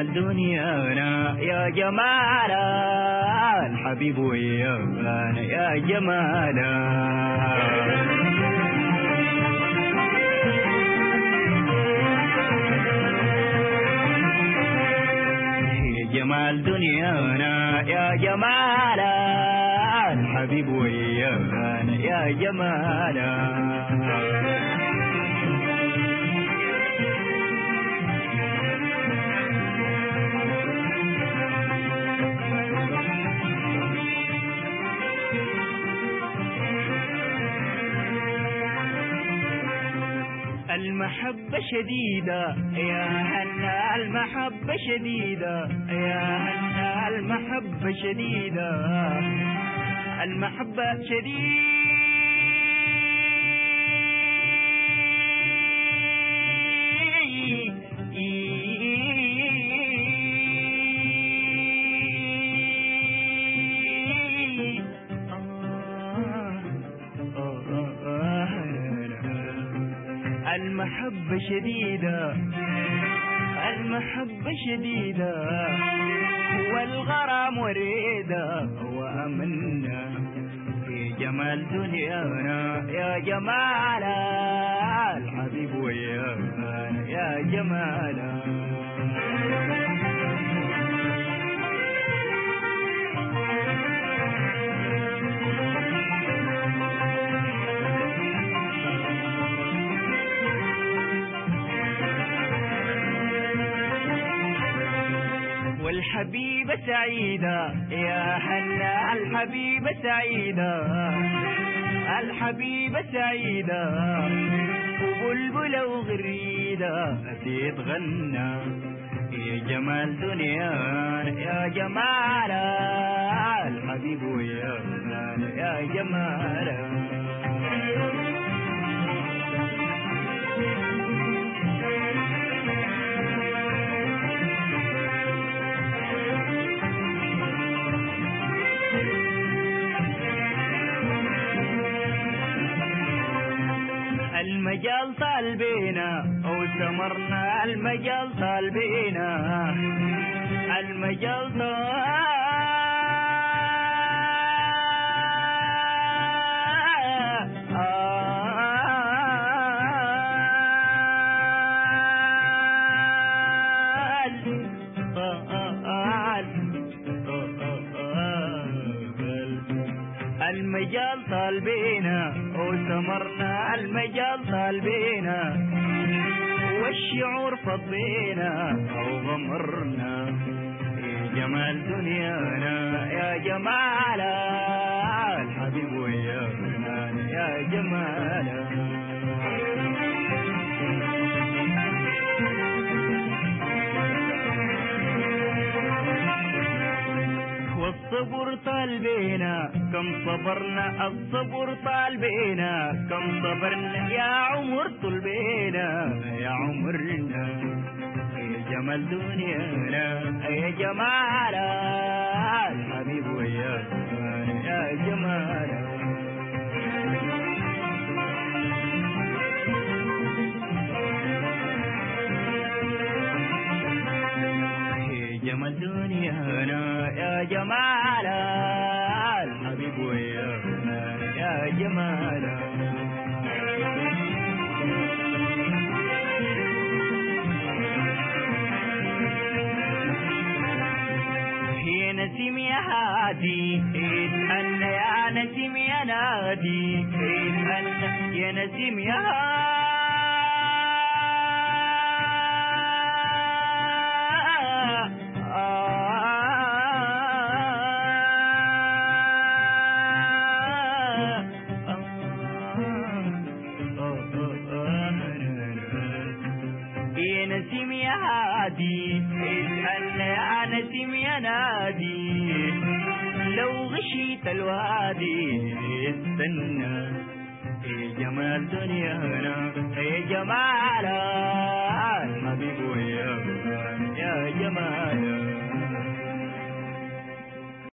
جمال دنيانا يا جمال الحبيب ويانا يا جمالا جمال دنيانا يا جمال الحبيب ويانا يا جمالا المحبة شديدة يا هنا المحبة شديدة يا هنا المحبة شديدة المحبة شديد المحبة شديدة المحبة شديدة والغرام وريدة وأمنا في جمال دنيانا يا جمال الحبيب ويانا يا جمالا والحبيبة سعيدة يا هلا الحبيبة سعيدة الحبيبة سعيدة وبلبلة وغريدة تتغنى يا جمال دنيانا يا جمال الحبيب ويانا يا جمال المجال طال بينا وسمرنا المجال طال بينا المجال المجال طال بينا وسمرنا المجال طال بينا والشعور فضينا او غمرنا يا جمال دنيانا يا جمال الحبيب ويانا يا جمالا والصبر طال بينا كم صبرنا الصبر طال بينا كم صبرنا يا عمر طول بينا يا عمرنا يا جمال دنيانا يا جمال الحبيب ويانا يا جمال جمال دنيانا يا جمال الحبيب ويانا يا جمال يا نسيم يا هادي اتهنى يا نسيم يا نادي اتهنى يا نسيم يا يا نسيم يا هادي اسألنا يا نسيم يا نادي لو غشيت الوادي استنى يا جمال دنيانا يا جمال